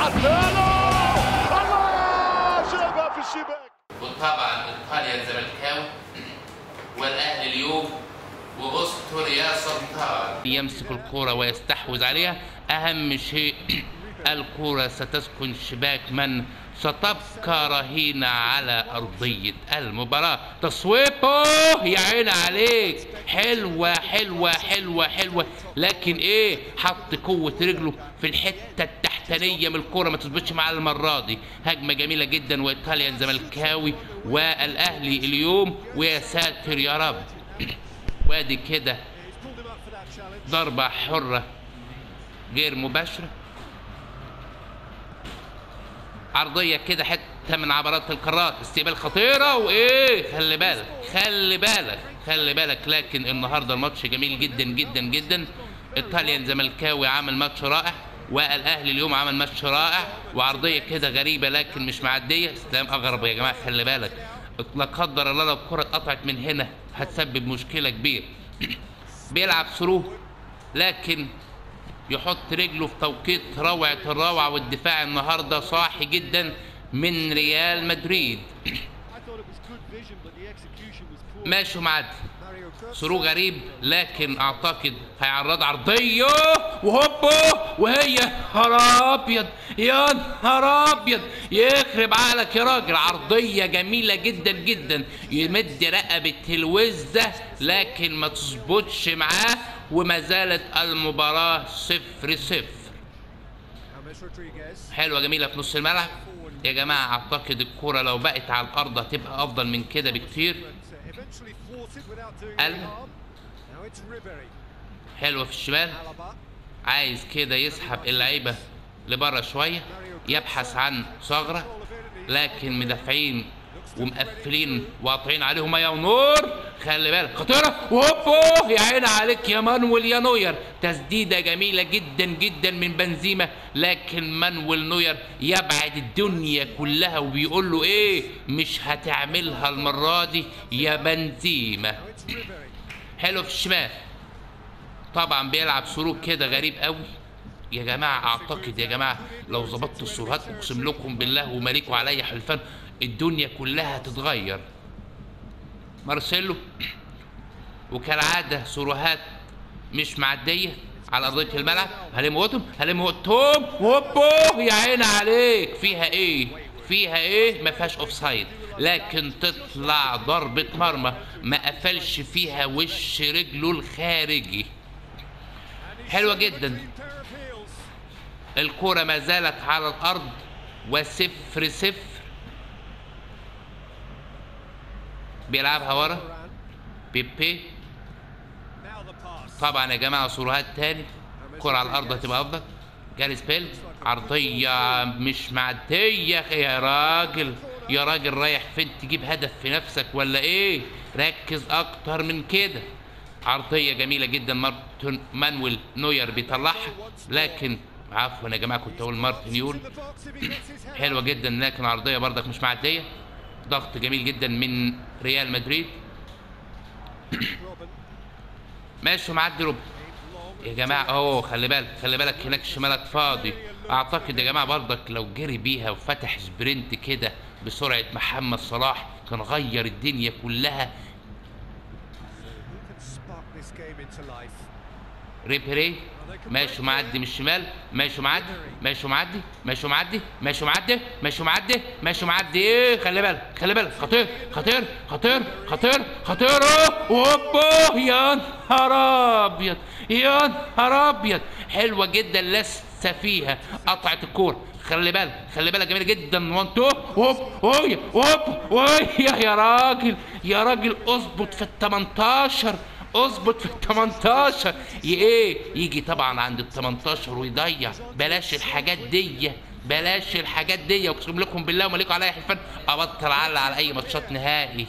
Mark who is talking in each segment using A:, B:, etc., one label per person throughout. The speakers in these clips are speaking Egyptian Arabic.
A: الو الله شايفها في الشباك
B: وطبعا ايطاليا الزملكاوي والاهلي اليوم واستوريا سلطان يمسك الكرة ويستحوذ عليها اهم شيء الكرة ستسكن شباك من ستبقى رهينة على أرضية المباراة تصويبه يا عين عليك حلوة حلوة حلوة حلوة لكن ايه حط قوة رجله في الحتة التحتانية من الكرة ما تظبطش معاه المرة دي هجمة جميلة جدا وإيطاليا زملكاوي والأهلي اليوم ويا ساتر يا رب وادي كده ضربة حرة غير مباشرة عرضية كده حتة من عبرات القارات استقبال خطيرة وايه خلي بالك خلي بالك خلي بالك لكن النهارده الماتش جميل جدا جدا جدا ايطاليا زملكاوي عمل ماتش رائع والاهلي اليوم عمل ماتش رائع وعرضيه كده غريبه لكن مش معديه استلام اغرب يا جماعه خلي بالك لا قدر الله لو الكره اتقطعت من هنا هتسبب مشكله كبيره بيلعب ثرو لكن يحط رجله في توقيت روعة الروعة والدفاع النهاردة صاحي جدا من ريال مدريد ماشي معدي ثرو غريب لكن اعتقد هيعرض عرضيه وهوبا وهي نهار ابيض يا نهار ابيض يخرب عقلك يا راجل عرضيه جميله جدا جدا يمد رقبه الوزه لكن ما تظبطش معاه وما زالت المباراه صفر صفر حلوه جميله في نص الملعب يا جماعه اعتقد الكوره لو بقت على الارض هتبقى افضل من كده بكتير قلب حلوه في الشمال عايز كده يسحب اللعيبه لبره شويه يبحث عن ثغره لكن مدافعين ومقفلين وقاطعين عليهم يا نور خلي بالك خطيره وهوبو يا عيني عليك يا مانويل يا نوير تسديده جميله جدا جدا من بنزيما لكن مانويل نوير يبعد الدنيا كلها وبيقول له ايه مش هتعملها المره دي يا بنزيما حلو في الشمال طبعا بيلعب سلوك كده غريب قوي يا جماعه اعتقد يا جماعه لو ظبطت السرعات اقسم لكم بالله ومليكوا عليا حلفان الدنيا كلها هتتغير مارسيلو وكالعاده سروهات مش معديه على ارضيه الملعب هلموتهم هلموتهم هوبو يا عيني عليك فيها ايه فيها ايه ما فيهاش اوف سايد لكن تطلع ضربه مرمى ما قفلش فيها وش رجله الخارجي حلوه جدا الكرة ما زالت على الأرض وصفر صفر بيلعبها ورا بيبي طبعا يا جماعة صورات تاني كرة على الأرض هتبقى أفضل جاريس بيل عرضية مش معدية يا راجل يا راجل رايح فين تجيب هدف في نفسك ولا ايه ركز اكتر من كده عرضية جميلة جدا مارتن مانويل نوير بيطلعها لكن عفوا يا جماعة كنت اقول مارتن يول حلوة جدا لكن عرضية برضك مش معدية ضغط جميل جدا من ريال مدريد ماشي معدي روب يا جماعة اهو خلي بالك خلي بالك هناك شمالك فاضي اعتقد يا جماعة برضك لو جري بيها وفتح سبرنت كده بسرعة محمد صلاح كان غير الدنيا كلها ريبيري ماشي معدي من الشمال ماشي معدي ماشي معدي ماشي معدي ماشي معدي ماشي معدي ماشي معدي ايه خلي بالك خلي بالك خطير خطير خطير خطير خطير هوبا يا نهار ابيض يا نهار ابيض حلوه جدا لسه فيها قطعت الكوره خلي بالك خلي بالك جميل جدا وان تو هوب هوي هوب هوي يا راجل يا راجل اظبط في ال 18 اظبط في ال 18 ايه يجي طبعا عند ال 18 ويضيع بلاش الحاجات دي بلاش الحاجات دي اقسم لكم بالله ومالكم عليا حلفان ابطل على على اي ماتشات نهائي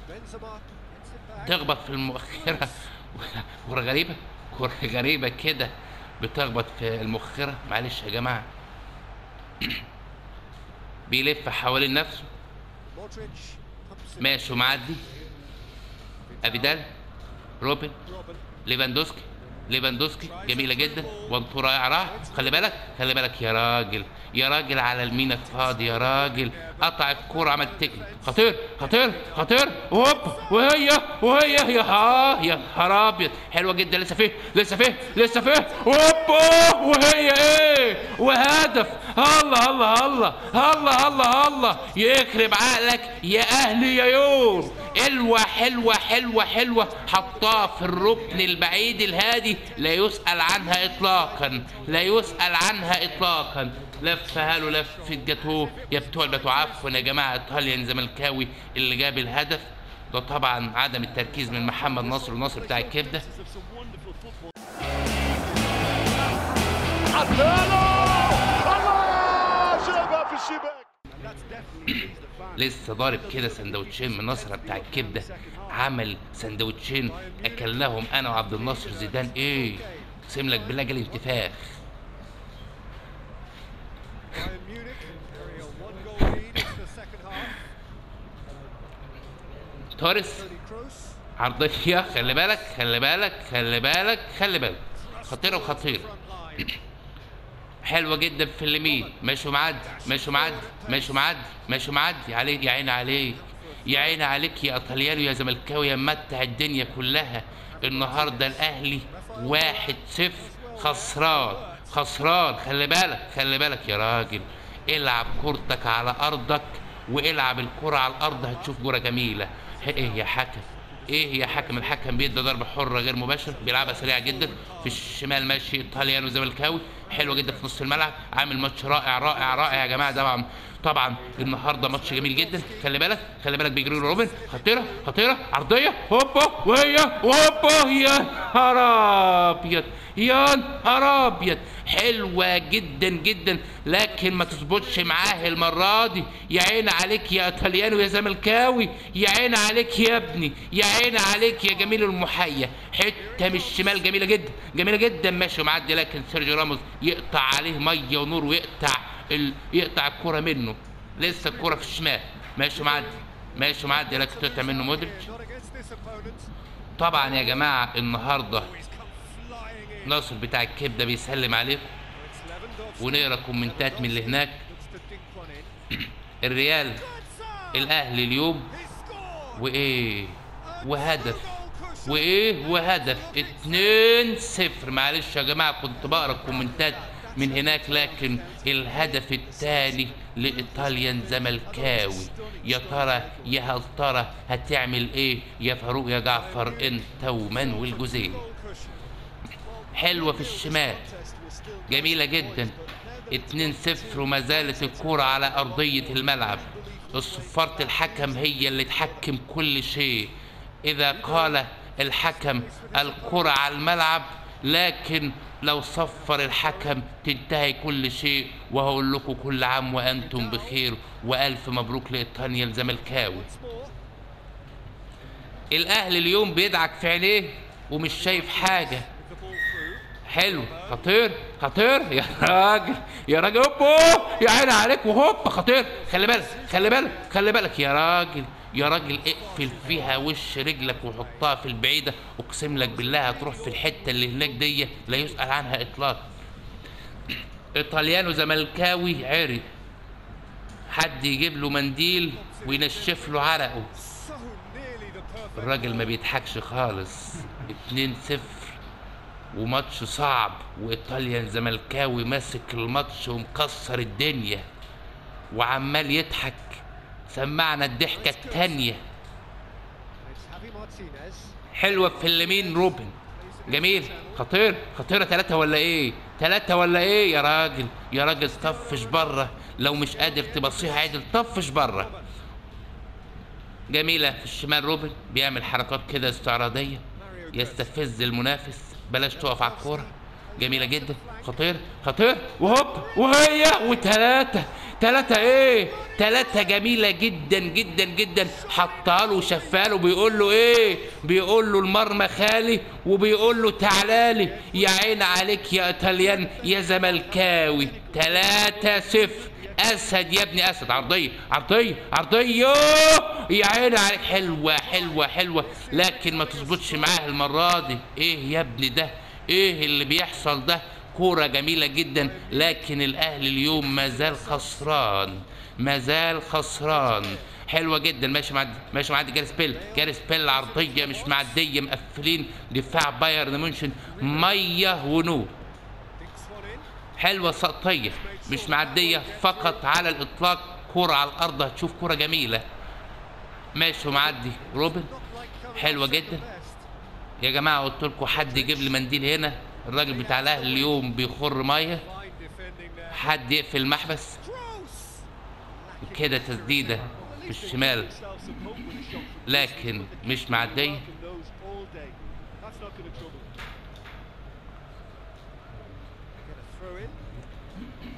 B: تخبط في المؤخره كوره غريبه كوره غريبه كده بتخبط في المؤخره معلش يا جماعه بيلف حوالين نفسه ماشي ومعدي ابيدال روبن ليفاندوسكي ليفاندوسكي جميلة جدا وانتو رائع رائع خلي بالك خلي بالك يا راجل يا راجل على المينا فاضي يا راجل قطع الكرة عمل تكنيك خطير خطير خطير هوب وهي وهي يا ها يا نهار ابيض حلوه جدا لسه فيه لسه فيه لسه فيه هوب أوه، وهي ايه وهدف الله الله الله الله الله الله يخرب عقلك يا اهلي يا يوم حلوة حلوة حلوة حلوة حطاه في الركن البعيد الهادي لا يسأل عنها إطلاقا لا يسأل عنها إطلاقا لفها له لفة جاتوه يا بتوع البتوع عفوا يا جماعة إيطاليان زملكاوي اللي جاب الهدف ده طبعا عدم التركيز من محمد نصر ونصر بتاع الكبده
A: عدنانو الله شايفها في الشباك
B: لسه ضارب كده سندوتشين من نصرة بتاع الكبده عمل سندوتشين اكلناهم انا وعبد الناصر زيدان ايه اقسم لك بالله جالي انتفاخ
C: Bayern Munich carry a one-goal lead into the second half.
B: توريس
C: Toni Kroos
B: عرضية خلي بالك خلي بالك خلي بالك خلي بالك خطيرة وخطيرة
C: front line.
B: حلوة جدا في اليمين ماشي معدي ماشي معدي ماشي معدي ماشي معدي عليك يا عيني عليك يا عيني عليك يا ايطاليانو يا زملكاوي يا ممتع الدنيا كلها النهارده الاهلي واحد صفر خسران خسران خلي بالك خلي بالك يا راجل العب كورتك على ارضك والعب الكرة على الارض هتشوف كرة جميلة ايه يا حكم ايه يا حكم الحكم بيدي ضربه حره غير مباشر بيلعبها سريعه جدا في الشمال ماشي ايطاليانو زملكاوي حلوه جدا في نص الملعب عامل ماتش رائع رائع رائع يا جماعه طبعا طبعا النهارده ماتش جميل جدا خلي بالك خلي بالك بيجري له روبن خطيره خطيره عرضيه هوبا وهي هوبا يا نهار ابيض يا نهار ابيض حلوه جدا جدا لكن ما تظبطش معاه المره دي يا عين عليك يا ايطاليانو يا زملكاوي يا عين عليك يا ابني يا عين عليك يا جميل المحيا حته من الشمال جميله جدا جميله جدا ماشي معدي لكن سيرجيو راموس يقطع عليه ميه ونور ويقطع ال... يقطع الكره منه لسه الكره في الشمال ماشي معدي ماشي معدي لكن تقطع منه مودريتش
C: Not against this opponent.
B: طبعا يا جماعه النهارده
C: He's come flying in.
B: ناصر بتاع الكبده بيسلم عليكم
C: It's Lewandowski.
B: ونقرا كومنتات من اللي هناك
C: Looks to dink one in.
B: الريال
C: That's
B: الاهلي اليوم
C: He scored.
B: وايه وهدف
C: Goal cushion.
B: وايه وهدف 2 0 معلش يا جماعه كنت بقرا الكومنتات من هناك لكن الهدف الثاني لايطاليان زملكاوي يا ترى يا هل ترى هتعمل ايه يا فاروق يا جعفر انت ومن والجزيري
C: Goal cushion.
B: حلوه في الشمال جميلة جدا 2-0 وما زالت الكرة على أرضية الملعب صفارة الحكم هي اللي تحكم كل شيء إذا قال الحكم الكرة على الملعب لكن لو صفر الحكم تنتهي كل شيء وهقول لكم كل عام وأنتم بخير وألف مبروك لإيطاليا الزملكاوي الأهلي اليوم بيدعك في عينيه ومش شايف حاجة
C: The ball through.
B: حلو خطير خطير يا راجل يا راجل هوبا يا عيني عليك وهوب خطير خلي بالك خلي بالك خلي بالك يا راجل يا راجل اقفل فيها وش رجلك وحطها في البعيده اقسم لك بالله هتروح في الحته اللي هناك دي لا يسال عنها اطلاقا ايطاليانو زملكاوي عري حد يجيب له منديل وينشف له عرقه
C: So nearly the perfect.
B: الراجل ما بيضحكش خالص 2 0 وماتش صعب وايطاليان زملكاوي ماسك الماتش ومكسر الدنيا وعمال يضحك سمعنا الضحكة التانية
C: It's Javi Martinez.
B: حلوة في اليمين روبن جميل خطير خطيرة ثلاثة ولا ايه ثلاثة ولا ايه يا راجل يا راجل طفش بره لو مش قادر تبصيها عدل طفش بره جميلة في الشمال روبن بيعمل حركات كده استعراضية يستفز المنافس بلاش تقف على الكورة جميلة جدا خطير خطير وهوب وهي وثلاثة ثلاثة ايه ثلاثة جميلة جدا جدا جدا حطها له وشفها له بيقول له ايه بيقول له المرمى خالي وبيقول له تعالى لي يا عين عليك يا ايطاليان يا زملكاوي ثلاثة صفر اسد يا ابني اسد عرضيه عرضيه عرضيه يا عيني عليك حلوه حلوه حلوه لكن ما تظبطش معاه المره دي ايه يا ابني ده ايه اللي بيحصل ده كورة جميلة جدا لكن الأهلي اليوم ما زال خسران ما زال خسران حلوة جدا ماشي معدي ماشي معدي جاريس بيل جاريس بيل عرضية مش معدية مقفلين دفاع بايرن ميونشن مية ونور
C: Dinks one in.
B: حلوة سقطية مش معدية فقط على الإطلاق كرة على الأرض هتشوف كرة جميلة ماشي ومعدي روبن
C: Not like coming
B: حلوة
C: out
B: جدا
C: best.
B: يا جماعة قلت لكم حد يجيب لي منديل هنا الراجل بتاع الأهلي اليوم بيخر مية
C: Fine defending there.
B: حد يقفل المحبس
C: Gross.
B: كده تسديدة في الشمال لكن مش معدية
A: That's not going to trouble him.
C: Get a throw in.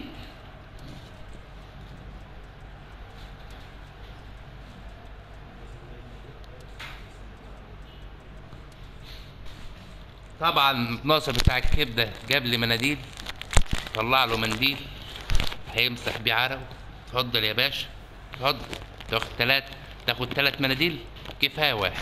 B: طبعا ناصر بتاع الكبدة جاب لي مناديل طلع له منديل هيمسح بيه عرقه اتفضل يا باشا اتفضل تاخد تلات تاخد تلات مناديل كفاية واحد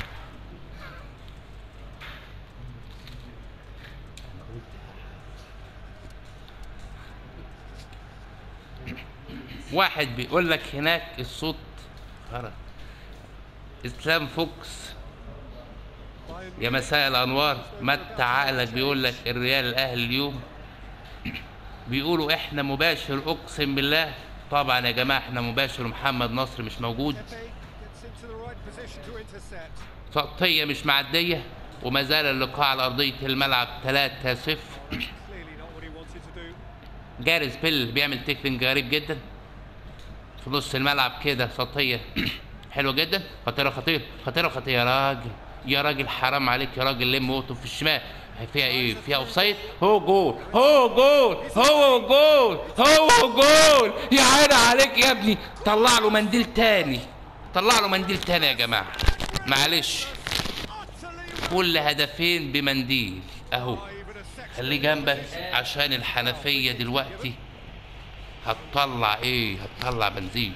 B: واحد بيقول لك هناك الصوت خرج اسلام فوكس
C: Bayern
B: يا مساء الانوار متى عقلك بيقول لك الريال الاهلي اليوم بيقولوا احنا مباشر اقسم بالله طبعا يا جماعه احنا مباشر محمد نصر مش موجود
C: Pepe gets into the right position to intercept.
B: سقطيه مش معديه وما زال اللقاء على ارضيه الملعب 3 0
C: Clearly not what he wanted to do.
B: جاريس بيل بيعمل تكلينج غريب جدا في نص الملعب كده سطية حلوة جدا خطيرة خطيرة خطيرة خطيرة يا راجل يا راجل حرام عليك يا راجل لم وقته في الشمال فيها ايه فيها اوفسايد هو جول هو جول هو جول هو جول يا عيني عليك يا ابني طلع له منديل تاني طلع له منديل تاني يا جماعة معلش
C: Utterly
B: كل هدفين بمنديل اهو
C: even a second.
B: خليه جنبك عشان الحنفية دلوقتي هتطلع ايه هتطلع بنزين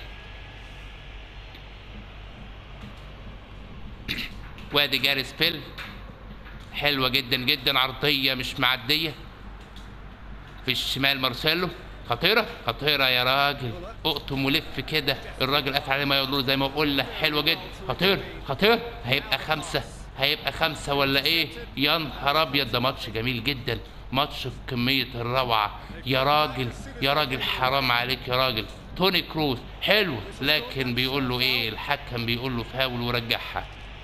B: وادي جاريس بيل حلوة جدا جدا عرضية مش معدية في الشمال مارسيلو خطيرة خطيرة يا راجل اقطم ولف كده الراجل قافل عليه ما يقول زي ما قلنا حلوة جدا خطير خطير هيبقى خمسة هيبقى خمسة ولا ايه يا نهار ابيض ده ماتش جميل جدا ماتش في كمية الروعة يا راجل يا راجل حرام عليك يا راجل توني كروز حلو لكن بيقول له ايه الحكم بيقول له فاول ورجعها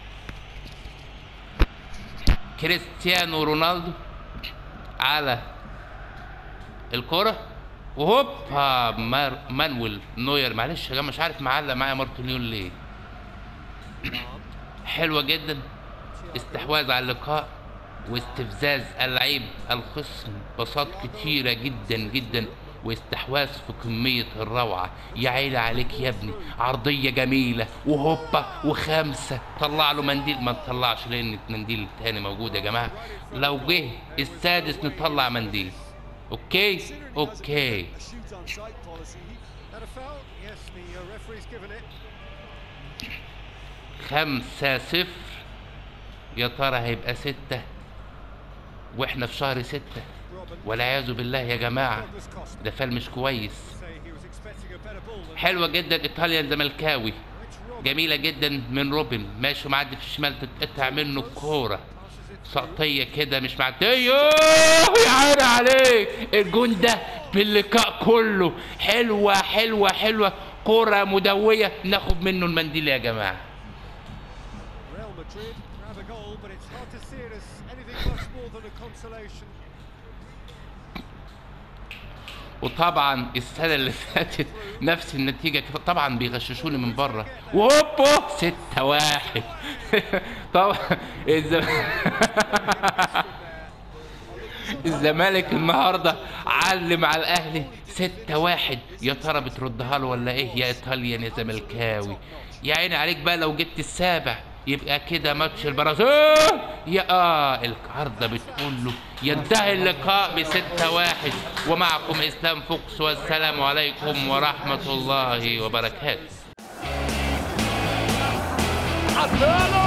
B: كريستيانو رونالدو على الكرة وهوبا مار مانويل نوير معلش يا جماعه مش عارف معلق معايا مارتينيول ليه حلوه جدا استحواذ على اللقاء واستفزاز اللعيب الخصم بساط كتيره جدا جدا واستحواذ في كمية الروعة يا عيلة عليك يا ابني عرضية جميلة وهوبا وخمسة طلع له منديل ما نطلعش لأن المنديل التاني موجود يا جماعة لو جه السادس نطلع منديل اوكي اوكي
C: A shoot on sight policy. Had a foul? Yes, the uh, referee's given it.
B: خمسة صفر يا ترى هيبقى ستة واحنا في شهر ستة
C: Robin.
B: والعياذ بالله يا جماعة
C: Was cost.
B: ده فال مش كويس
C: Say he was expecting a better ball than
B: حلوة جدا ايطاليا زملكاوي
C: Rich Robin
B: جميلة جدا من روبن ماشي معدي في الشمال تتقطع منه الكورة
C: passes it
B: سقطية كده مش معدية يا عيني عليك الجون ده باللقاء كله حلوة حلوة حلوة كورة مدوية ناخد منه المنديل يا جماعة
C: Real Madrid grab a goal, but it's hard to see it as anything much more than a consolation.
B: وطبعا السنة اللي فاتت نفس النتيجة كده. طبعا بيغششوني من بره وهوبا ستة واحد طبعا الزم... الزمالك النهارده علم على الاهلي ستة واحد يا ترى بتردها له ولا ايه يا ايطاليان يا زملكاوي يا عيني عليك بقى لو جبت السابع يبقى كده ماتش البرازيل يا اه العارضة بتقول له ينتهي اللقاء بستة واحد ومعكم اسلام فوكس والسلام عليكم ورحمة الله وبركاته
A: Cancelo!